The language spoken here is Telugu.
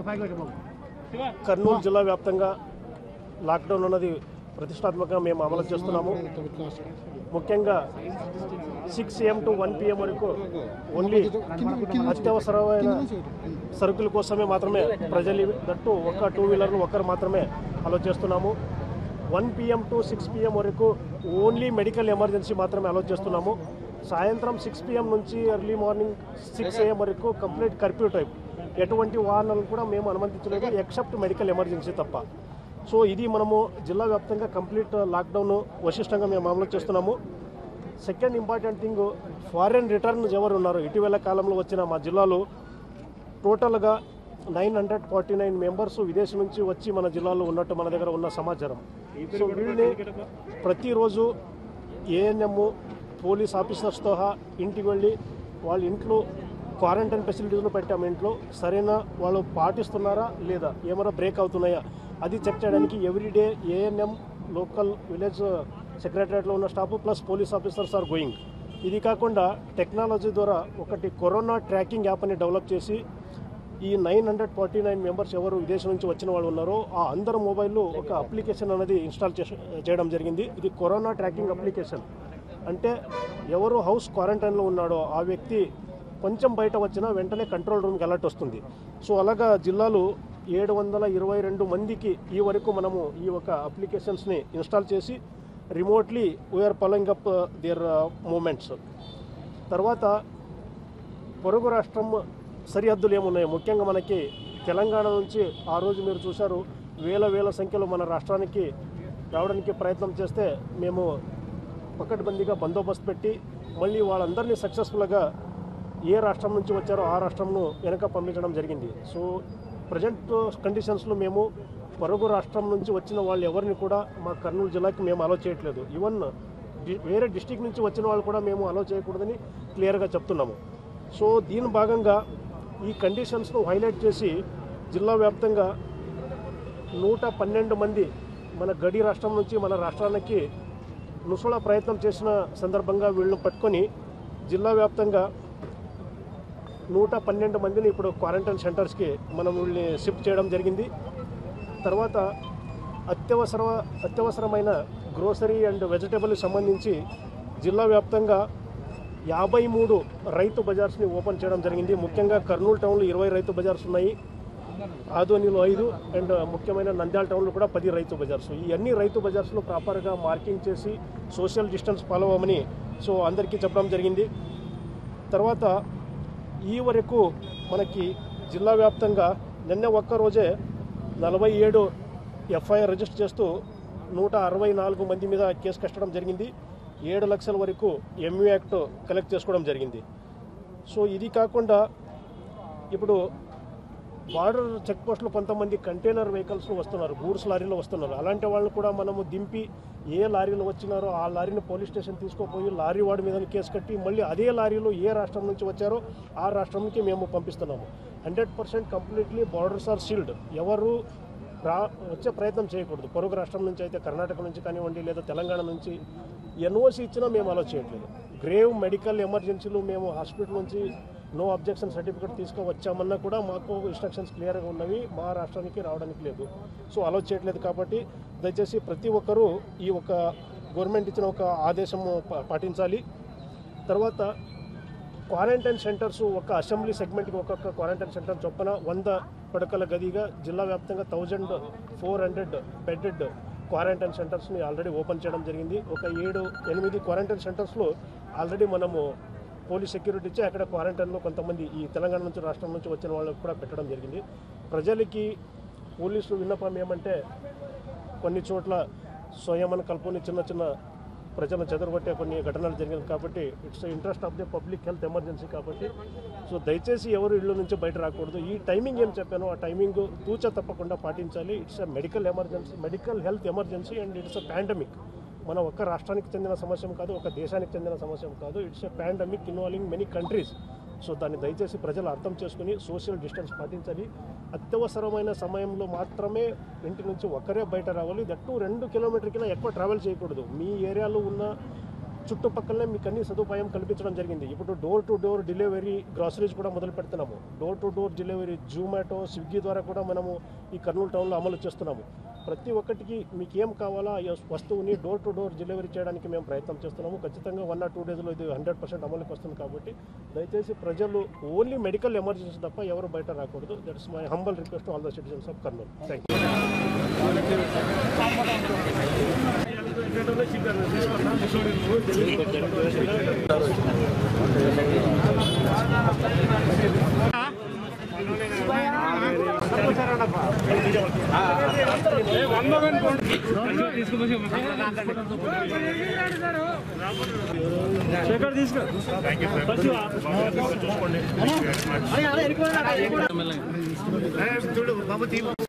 కర్నూలు జిల్లా వ్యాప్తంగా లాక్డౌన్ అన్నది ప్రతిష్టాత్మకంగా మేము అమలు చేస్తున్నాము ముఖ్యంగా six AM to one PM వరకు ఓన్లీ అత్యవసరమైన సరుకుల కోసమే మాత్రమే ప్రజలు దట్టు ఒక టూ వీలర్లు ఒక్కరు మాత్రమే అలో చేస్తున్నాము one PM to six PM వరకు ఓన్లీ మెడికల్ ఎమర్జెన్సీ మాత్రమే అలో చేస్తున్నాము సాయంత్రం సిక్స్ పిఎం నుంచి ఎర్లీ మార్నింగ్ సిక్స్ ఏఎం వరకు కంప్లీట్ కర్ఫ్యూ టైప్ ఎటువంటి వాహనాలను కూడా మేము అనుమతించలేదు ఎక్సెప్ట్ మెడికల్ ఎమర్జెన్సీ తప్ప సో ఇది మనము జిల్లా వ్యాప్తంగా కంప్లీట్ లాక్డౌన్ వశిష్టంగా మేము అమలు చేస్తున్నాము second important thing foreign returns ఎవరు ఉన్నారు ఇటీవల కాలంలో వచ్చిన మా జిల్లాలో టోటల్గా nine hundred forty nine members విదేశం నుంచి వచ్చి మన జిల్లాలో ఉన్నట్టు మన దగ్గర ఉన్న సమాచారం సో వీళ్ళని ప్రతిరోజు ఏఎన్ఎం పోలీస్ ఆఫీసర్స్తో సహా ఇంటికి వెళ్ళి వాళ్ళ ఇంట్లో క్వారంటైన్ ఫెసిలిటీస్లో పెట్టాము ఇంట్లో సరైన వాళ్ళు పాటిస్తున్నారా లేదా ఏమైనా బ్రేక్ అవుతున్నాయా అది చెక్ చేయడానికి ఎవ్రీడే ఏఎన్ఎం లోకల్ విలేజ్ సెక్రటరియట్లో ఉన్న staff plus police officers are going ఇది కాకుండా టెక్నాలజీ ద్వారా ఒకటి కరోనా ట్రాకింగ్ యాప్ అని డెవలప్ చేసి ఈ nine hundred forty nine members ఎవరు విదేశం నుంచి వచ్చిన వాళ్ళు ఉన్నారో ఆ అందరు మొబైల్లో ఒక అప్లికేషన్ అనేది ఇన్స్టాల్ చేస- చేయడం జరిగింది ఇది కరోనా ట్రాకింగ్ అప్లికేషన్ అంటే ఎవరు హౌస్ క్వారంటైన్లో ఉన్నాడో ఆ వ్యక్తి కొంచెం బయట వచ్చినా వెంటనే కంట్రోల్ రూమ్కి అలర్ట్ వస్తుంది సో అలాగా జిల్లాలో ఏడు వందల ఇరవై రెండు మందికి ఈ వరకు మనము ఈ ఒక అప్లికేషన్స్ని ఇన్స్టాల్ చేసి remotely we're following up their moments తర్వాత పొరుగు రాష్ట్రం సరిహద్దులు ఏమున్నాయి ముఖ్యంగా మనకి తెలంగాణ నుంచి ఆ రోజు మీరు చూశారు వేల వేల సంఖ్యలో మన రాష్ట్రానికి రావడానికి ప్రయత్నం చేస్తే మేము పకడ్బందీగా బందోబస్తు పెట్టి మళ్ళీ వాళ్ళందరినీ సక్సెస్ఫుల్గా ఏ రాష్ట్రం నుంచి వచ్చారో ఆ రాష్ట్రంను వెనక పంపించడం జరిగింది సో ప్రజెంట్ కండిషన్స్లో మేము పొరుగు రాష్ట్రం నుంచి వచ్చిన వాళ్ళు ఎవరిని కూడా మా కర్నూలు జిల్లాకి మేము అలో చేయట్లేదు ఈవెన్ డి- వేరే డిస్టిక్ నుంచి వచ్చిన వాళ్ళు కూడా మేము అలో చేయకూడదని క్లియర్గా చెప్తున్నాము సో దీని భాగంగా ఈ కండిషన్స్ను హైలైట్ చేసి జిల్లా వ్యాప్తంగా నూట పన్నెండు మంది మన గడి రాష్ట్రం నుంచి మన రాష్ట్రానికి నుసుళ ప్రయత్నం చేసిన సందర్భంగా వీళ్ళని పట్టుకొని జిల్లా వ్యాప్తంగా నూట పన్నెండు మందిని ఇప్పుడు క్వారంటైన్ సెంటర్స్కి మనం వీళ్ళని షిఫ్ట్ చేయడం జరిగింది తర్వాత అత్యవసర అత్యవసరమైన గ్రోసరీ అండ్ వెజిటేబుల్ సంబంధించి జిల్లా వ్యాప్తంగా యాభై మూడు రైతు బజార్స్ని ఓపెన్ చేయడం జరిగింది ముఖ్యంగా కర్నూలు టౌన్లో ఇరవై రైతు బజార్స్ ఉన్నాయి ఆదోనిలో ఐదు అండ్ ముఖ్యమైన నంద్యాల టౌన్లో కూడా పది రైతు బజార్స్ ఈ అన్ని రైతు బజార్స్లో ప్రాపర్గా మార్కింగ్ చేసి సోషల్ డిస్టెన్స్ ఫాలో అవ్వమని సో అందరికీ చెప్పడం జరిగింది తర్వాత ఈ వరకు మనకి జిల్లా వ్యాప్తంగా నిన్న ఒక్క రోజే నలభై ఏడు ఎఫ్ఐఆర్ రిజిస్టర్ చేస్తూ నూట అరవై నాలుగు మంది మీద కేసు కట్టడం జరిగింది ఏడు లక్షల వరకు ఎంయూ యాక్ట్ కలెక్ట్ చేసుకోవడం జరిగింది సో ఇది కాకుండా ఇప్పుడు బార్డర్ చెక్ పోస్టులు కొంతమంది కంటైనర్ వెహికల్స్లో వస్తున్నారు గూడ్స్ లారీలో వస్తున్నారు అలాంటి వాళ్ళని కూడా మనము దింపి ఏ లారీలో వచ్చినారో ఆ లారీని పోలీస్ స్టేషన్ తీసుకుపోయి లారీ వాడి మీద కేసు కట్టి మళ్ళీ అదే లారీలో ఏ రాష్ట్రం నుంచి వచ్చారో ఆ రాష్ట్రంకి మేము పంపిస్తున్నాము hundred percent completely borders are sealed ఎవరు రా వచ్చే ప్రయత్నం చేయకూడదు పొరుగు రాష్ట్రం నుంచి అయితే కర్ణాటక నుంచి కానివ్వండి లేదా తెలంగాణ నుంచి ఎన్ఓసి ఇచ్చినా మేము అలో చేయట్లేదు గ్రేవ్ మెడికల్ ఎమర్జెన్సీలు మేము హాస్పిటల్ నుంచి నో అబ్జెక్షన్ సర్టిఫికేట్ తీసుకువచ్చామన్నా కూడా మాకు ఇన్స్ట్రక్షన్స్ క్లియర్గా ఉన్నవి మా రాష్ట్రానికి రావడానికి లేదు సో అలో చేయట్లేదు కాబట్టి దయచేసి ప్రతి ఒక్కరూ ఈ ఒక గవర్నమెంట్ ఇచ్చిన ఒక ఆదేశము పా- పాటించాలి తర్వాత క్వారంటైన్ సెంటర్స్ ఒక అసెంబ్లీ సెగ్మెంట్కి ఒక్కొక్క క్వారంటైన్ సెంటర్ చొప్పున వంద పడకల గదిగా జిల్లా వ్యాప్తంగా thousand four hundred bedded quarantine సెంటర్స్ని ఆల్రెడీ ఓపెన్ చేయడం జరిగింది ఒక ఏడు ఎనిమిది క్వారంటైన్ సెంటర్స్లో ఆల్రెడీ మనము పోలీస్ సెక్యూరిటీ ఇచ్చి అక్కడ క్వారంటైన్లో కొంతమంది ఈ తెలంగాణ నుంచి రాష్ట్రం నుంచి వచ్చిన వాళ్ళకి కూడా పెట్టడం జరిగింది ప్రజలకి పోలీసులు విన్నపం ఏమంటే కొన్ని చోట్ల స్వయమన కల్పని చిన్న చిన్న ప్రజలను చెదరగొట్టే కొన్ని ఘటనలు జరిగింది కాబట్టి it's interest of the public health emergency కాబట్టి సో దయచేసి ఎవరు ఇళ్ళ నుంచి బయట రాకూడదు ఈ టైమింగ్ ఏం చెప్పానో ఆ టైమింగ్ తూచ తప్పకుండా పాటించాలి it's a medical emergency medical health emergency and it's a pandemic మన ఒక్క రాష్ట్రానికి చెందిన సమస్య కాదు ఒక దేశానికి చెందిన సమస్య కాదు it's a pandemic involving many countries so దాన్ని దయచేసి ప్రజలు అర్థం చేసుకుని సోషల్ డిస్టెన్స్ పాటించాలి అత్యవసరమైన సమయంలో మాత్రమే ఇంటి నుంచి ఒక్కరే బయట రావాలి దట్టు రెండు కిలోమీటర్ కింద ఎక్కువ ట్రావెల్ చేయకూడదు మీ ఏరియాలో ఉన్న చుట్టుపక్కలనే మీకు అన్ని సదుపాయం కల్పించడం జరిగింది ఇప్పుడు door to door delivery groceries కూడా మొదలు పెడుతున్నాము door to door delivery Zomato Swiggy ద్వారా కూడా మనము ఈ కర్నూలు టౌన్లో అమలు చేస్తున్నాము ప్రతి ఒక్కటికి మీకు ఏం కావాలో ఆ వస్తువుని డోర్ టు డోర్ డెలివరీ చేయడానికి మేము ప్రయత్నం చేస్తున్నాము ఖచ్చితంగా వన్ ఆర్ టూ డేస్లో ఇది హండ్రెడ్ పర్సెంట్ అమలుకి వస్తుంది కాబట్టి దయచేసి ప్రజలు ఓన్లీ మెడికల్ ఎమర్జెన్సీ తప్ప ఎవరు బయట రాకూడదు that's my humble request all the citizens of Kurnool thank you చూడు బాబు తీ